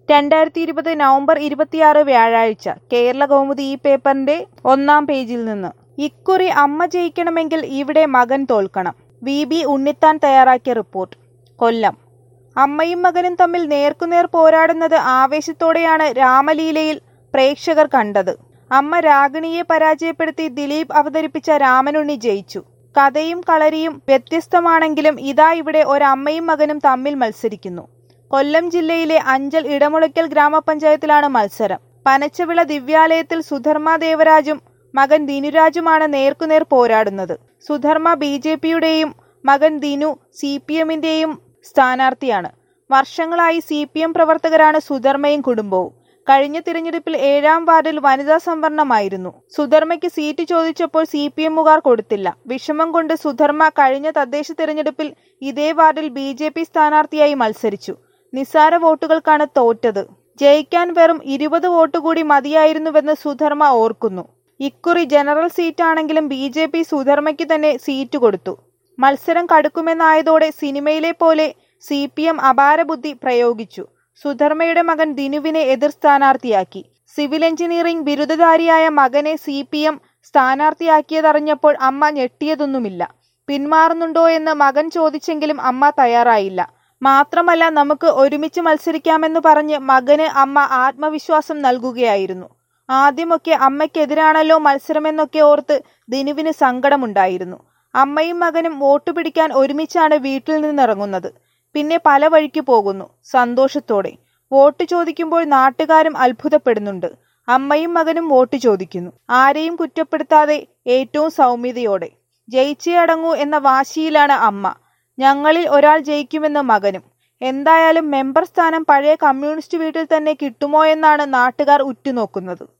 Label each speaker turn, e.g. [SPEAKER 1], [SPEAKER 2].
[SPEAKER 1] രണ്ടായിരത്തി ഇരുപത് നവംബർ ഇരുപത്തിയാറ് വ്യാഴാഴ്ച കേരള കൗമുദി ഈ പേപ്പറിന്റെ ഒന്നാം പേജിൽ നിന്ന് ഇക്കുറി അമ്മ ജയിക്കണമെങ്കിൽ ഇവിടെ മകൻ തോൽക്കണം വി ബി ഉണ്ണിത്താൻ തയ്യാറാക്കിയ റിപ്പോർട്ട് കൊല്ലം അമ്മയും മകനും തമ്മിൽ നേർക്കുനേർ പോരാടുന്നത് ആവേശത്തോടെയാണ് രാമലീലയിൽ പ്രേക്ഷകർ കണ്ടത് അമ്മ രാഗിണിയെ പരാജയപ്പെടുത്തി ദിലീപ് അവതരിപ്പിച്ച രാമനുണ്ണി ജയിച്ചു കഥയും കളരിയും വ്യത്യസ്തമാണെങ്കിലും ഇതാ ഇവിടെ ഒരമ്മയും മകനും തമ്മിൽ മത്സരിക്കുന്നു കൊല്ലം ജില്ലയിലെ അഞ്ചൽ ഇടമുളയ്ക്കൽ ഗ്രാമപഞ്ചായത്തിലാണ് മത്സരം പനച്ചവിള ദിവ്യാലയത്തിൽ സുധർമ്മ ദേവരാജും മകൻ ദിനുരാജുമാണ് നേർക്കുനേർ പോരാടുന്നത് സുധർമ്മ ബി ജെ പിയുടെയും മകൻ ദിനു സി പി എമ്മിന്റെയും സ്ഥാനാർത്ഥിയാണ് വർഷങ്ങളായി സി പി എം പ്രവർത്തകരാണ് സുധർമ്മയും കുടുംബവും കഴിഞ്ഞ തിരഞ്ഞെടുപ്പിൽ ഏഴാം വാർഡിൽ വനിതാ സംവരണമായിരുന്നു സുധർമ്മയ്ക്ക് സീറ്റ് ചോദിച്ചപ്പോൾ സി പി എമ്മുകാർ കൊടുത്തില്ല വിഷമം കൊണ്ട് സുധർമ്മ കഴിഞ്ഞ തദ്ദേശ തിരഞ്ഞെടുപ്പിൽ ഇതേ വാർഡിൽ ബി ജെ പി സ്ഥാനാർത്ഥിയായി മത്സരിച്ചു നിസ്സാര വോട്ടുകൾക്കാണ് തോറ്റത് ജയിക്കാൻ വെറും ഇരുപത് വോട്ട് കൂടി മതിയായിരുന്നുവെന്ന് സുധർമ്മ ഓർക്കുന്നു ഇക്കുറി ജനറൽ സീറ്റാണെങ്കിലും ബി ജെ പി സുധർമ്മയ്ക്ക് തന്നെ സീറ്റ് കൊടുത്തു മത്സരം കടുക്കുമെന്നായതോടെ സിനിമയിലെ പോലെ സി പി എം അപാരബുദ്ധി പ്രയോഗിച്ചു സുധർമ്മയുടെ മകൻ ദിനുവിനെ എതിർ സ്ഥാനാർത്ഥിയാക്കി സിവിൽ എഞ്ചിനീയറിംഗ് ബിരുദധാരിയായ മകനെ സി പി എം സ്ഥാനാർത്ഥിയാക്കിയതറിഞ്ഞപ്പോൾ അമ്മ ഞെട്ടിയതൊന്നുമില്ല പിന്മാറുന്നുണ്ടോ എന്ന് മകൻ ചോദിച്ചെങ്കിലും അമ്മ തയ്യാറായില്ല മാത്രമല്ല നമുക്ക് ഒരുമിച്ച് മത്സരിക്കാമെന്ന് പറഞ്ഞ് മകന് അമ്മ ആത്മവിശ്വാസം നൽകുകയായിരുന്നു ആദ്യമൊക്കെ അമ്മയ്ക്കെതിരാണല്ലോ മത്സരമെന്നൊക്കെ ഓർത്ത് ദിനുവിന് സങ്കടമുണ്ടായിരുന്നു അമ്മയും മകനും വോട്ട് പിടിക്കാൻ ഒരുമിച്ചാണ് വീട്ടിൽ നിന്നിറങ്ങുന്നത് പിന്നെ പല വഴിക്ക് പോകുന്നു സന്തോഷത്തോടെ വോട്ട് ചോദിക്കുമ്പോൾ നാട്ടുകാരും അത്ഭുതപ്പെടുന്നുണ്ട് അമ്മയും മകനും വോട്ട് ചോദിക്കുന്നു ആരെയും കുറ്റപ്പെടുത്താതെ ഏറ്റവും സൗമ്യതയോടെ ജയിച്ചേ അടങ്ങൂ എന്ന വാശിയിലാണ് അമ്മ ഞങ്ങളിൽ ഒരാൾ ജയിക്കുമെന്ന് മകനും എന്തായാലും മെമ്പർ സ്ഥാനം പഴയ കമ്മ്യൂണിസ്റ്റ് വീട്ടിൽ തന്നെ കിട്ടുമോ എന്നാണ് നാട്ടുകാർ ഉറ്റുനോക്കുന്നത്